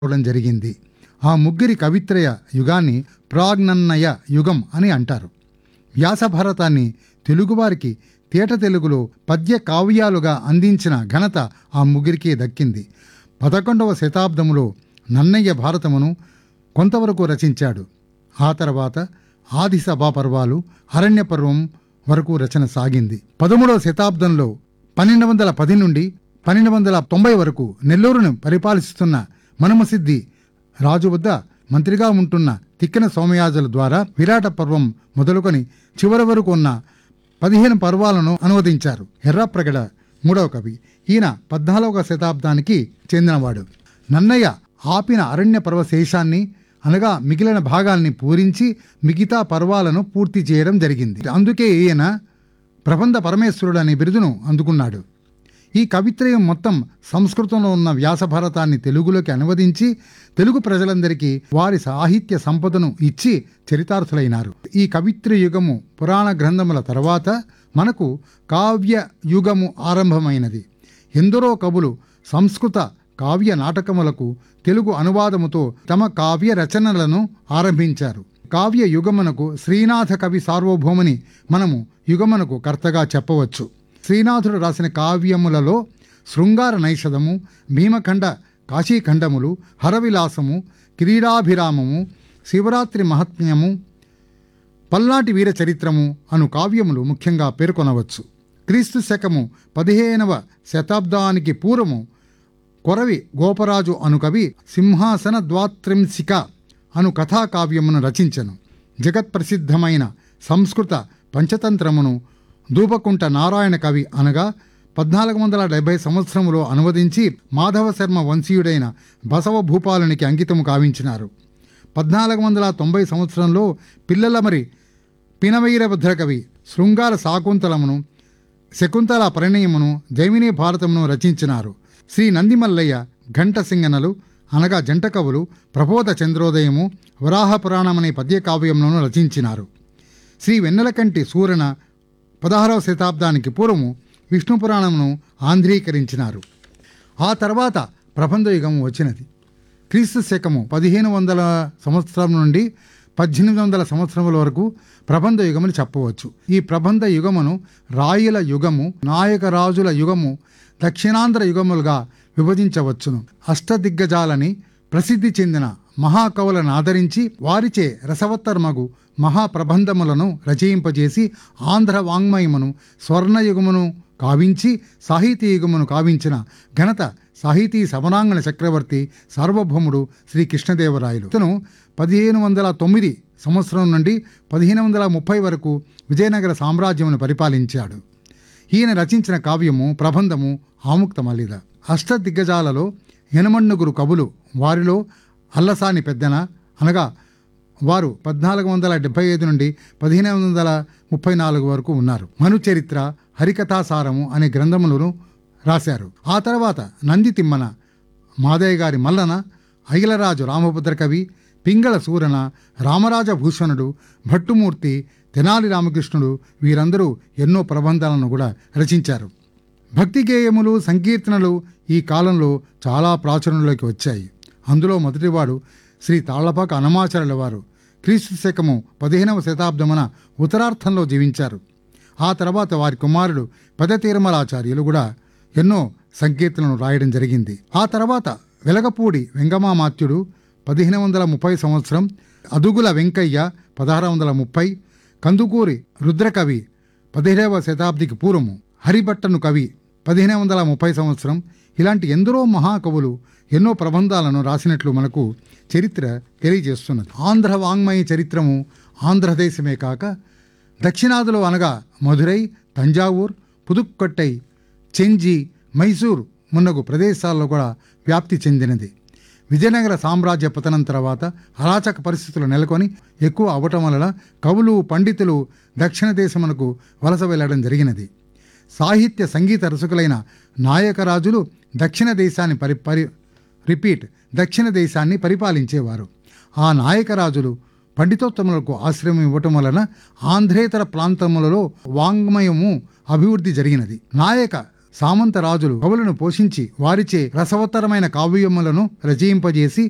అవడం జరిగింది ఆ ముగ్గురి కవిత్రయ యుగాన్ని ప్రాగ్నన్నయ యుగం అని అంటారు వ్యాసభారతాన్ని తెలుగువారికి తేట తెలుగులో పద్య కావ్యాలుగా అందించిన ఘనత ఆ ముగ్గురికే దక్కింది పదకొండవ శతాబ్దములో నన్నయ్య భారతమును కొంతవరకు రచించాడు ఆ తర్వాత ఆది సభా పర్వాలు అరణ్య పర్వం వరకు రచన సాగింది పదమూడవ శతాబ్దంలో పన్నెండు వందల పది నుండి పన్నెండు వందల తొంభై వరకు నెల్లూరును పరిపాలిస్తున్న మనమసిద్ధి రాజు వద్ద మంత్రిగా ఉంటున్న తిక్కన సోమయాజుల ద్వారా విరాట పర్వం మొదలుకొని చివరి వరకు ఉన్న పదిహేను పర్వాలను అనువదించారు ఎర్రాప్రగడ మూడవ కవి ఈయన పద్నాలుగవ శతాబ్దానికి చెందినవాడు నన్నయ్య ఆపిన అరణ్య పర్వశేషాన్ని అనగా మిగిలిన భాగాల్ని పూరించి మిగతా పర్వాలను పూర్తి చేయడం జరిగింది అందుకే ఈయన ప్రబంధ పరమేశ్వరుడు అనే బిరుదును అందుకున్నాడు ఈ కవిత్రయం మొత్తం సంస్కృతంలో ఉన్న వ్యాసభారతాన్ని తెలుగులోకి అనువదించి తెలుగు ప్రజలందరికీ వారి సాహిత్య సంపదను ఇచ్చి చరితార్థులైనారు ఈ కవిత్ర యుగము పురాణ గ్రంథముల తర్వాత మనకు కావ్య యుగము ఆరంభమైనది ఎందరో కవులు సంస్కృత కావ్య నాటకములకు తెలుగు అనువాదముతో తమ కావ్య రచనలను ఆరంభించారు కావ్య యుగమునకు శ్రీనాథ కవి సార్వభౌముని మనము యుగమునకు కర్తగా చెప్పవచ్చు శ్రీనాథుడు రాసిన కావ్యములలో శృంగార నైషధము భీమఖండ కాశీఖండములు హరవిలాసము క్రీడాభిరామము శివరాత్రి మహాత్మ్యము పల్నాటి వీర చరిత్రము అను కావ్యములు ముఖ్యంగా పేర్కొనవచ్చు క్రీస్తు శకము పదిహేనవ శతాబ్దానికి పూర్వము కొరవి గోపరాజు అను కవి సింహాసన ద్వాత్రింశిక అను కథాకావ్యమును రచించెను జగత్ప్రసిద్ధమైన సంస్కృత పంచతంత్రమును దూపకుంట నారాయణ కవి అనగా పద్నాలుగు వందల డెబ్బై సంవత్సరములో అనువదించి మాధవ శర్మ వంశీయుడైన బసవ భూపాలునికి అంకితము కావించినారు పద్నాలుగు వందల తొంభై సంవత్సరంలో పిల్లల మరి పినవైరభద్ర కవి శృంగార శాకుంతలమును శకుంతల పరిణయమును జైమిని భారతమును రచించినారు శ్రీ నందిమల్లయ్య ఘంట సింగనలు అనగా జంట కవులు ప్రబోధ చంద్రోదయము వరాహ పురాణం అనే పద్యకావ్యములను రచించినారు శ్రీ వెన్నెలకంటి సూరణ పదహారవ శతాబ్దానికి పూర్వము విష్ణు పురాణమును ఆంధ్రీకరించినారు ఆ తర్వాత ప్రబంధ యుగం వచ్చినది క్రీస్తు శకము పదిహేను వందల సంవత్సరం నుండి పద్దెనిమిది వందల సంవత్సరముల వరకు ప్రబంధ యుగమని చెప్పవచ్చు ఈ ప్రబంధ యుగమును రాయుల యుగము నాయకరాజుల యుగము దక్షిణాంధ్ర యుగములుగా విభజించవచ్చును అష్టదిగ్గజాలని ప్రసిద్ధి చెందిన మహాకవులను ఆదరించి వారిచే రసవత్తర్మగు మహాప్రబంధములను రచయింపజేసి ఆంధ్ర వాంగ్మయమును స్వర్ణయుగమును కావించి సాహితీ యుగమును కావించిన ఘనత సాహితీ సమరాంగణ చక్రవర్తి సార్వభౌముడు శ్రీ కృష్ణదేవరాయలు ఇతను పదిహేను వందల తొమ్మిది సంవత్సరం నుండి పదిహేను వందల ముప్పై వరకు విజయనగర సామ్రాజ్యమును పరిపాలించాడు ఈయన రచించిన కావ్యము ప్రబంధము ఆముక్తమలిద అష్టదిగ్గజాలలో ఎనమన్నుగురు కవులు వారిలో అల్లసాని పెద్దన అనగా వారు పద్నాలుగు వందల డెబ్బై ఐదు నుండి పదిహేను వందల ముప్పై నాలుగు వరకు ఉన్నారు మను చరిత్ర హరికథాసారము అనే గ్రంథములను రాశారు ఆ తర్వాత నంది తిమ్మన మాదయ్య గారి మల్లన అఖిలరాజు రామభద్ర కవి పింగళ సూరన రామరాజభూషణుడు భట్టుమూర్తి తెనాలి రామకృష్ణుడు వీరందరూ ఎన్నో ప్రబంధాలను కూడా రచించారు భక్తి గేయములు సంకీర్తనలు ఈ కాలంలో చాలా ప్రాచుర్యంలోకి వచ్చాయి అందులో మొదటివాడు శ్రీ తాళ్లపాక అనమాచార్యుల వారు క్రీస్తు శకము పదిహేనవ శతాబ్దమున ఉత్తరార్థంలో జీవించారు ఆ తర్వాత వారి కుమారుడు పెద తీరమలాచార్యులు కూడా ఎన్నో సంకీర్తనలు రాయడం జరిగింది ఆ తర్వాత వెలగపూడి వెంగమామాత్యుడు పదిహేను వందల ముప్పై సంవత్సరం అదుగుల వెంకయ్య పదహారు వందల ముప్పై కందుకూరి రుద్రకవి పదిహేడవ శతాబ్దికి పూర్వము హరిభట్టను కవి పదిహేను వందల ముప్పై సంవత్సరం ఇలాంటి ఎందరో మహాకవులు ఎన్నో ప్రబంధాలను రాసినట్లు మనకు చరిత్ర తెలియజేస్తున్నది ఆంధ్ర వాంగ్మయ చరిత్రము ఆంధ్రదేశమే కాక దక్షిణాదిలో అనగా మధురై తంజావూర్ పుదుక్కొట్టై చెంజి మైసూర్ మున్నగు ప్రదేశాల్లో కూడా వ్యాప్తి చెందినది విజయనగర సామ్రాజ్య పతనం తర్వాత అరాచక పరిస్థితులు నెలకొని ఎక్కువ అవటం వలన కవులు పండితులు దక్షిణ దేశమునకు వలస వెళ్ళడం జరిగినది సాహిత్య సంగీత రసకులైన నాయకరాజులు దక్షిణ దేశాన్ని పరి పరి రిపీట్ దక్షిణ దేశాన్ని పరిపాలించేవారు ఆ నాయకరాజులు పండితోత్తములకు ఆశ్రయం ఇవ్వటం వలన ఆంధ్రేతర ప్రాంతములలో వాంగ్మయము అభివృద్ధి జరిగినది నాయక సామంత రాజులు కవులను పోషించి వారిచే రసవత్తరమైన కావ్యములను రచయింపజేసి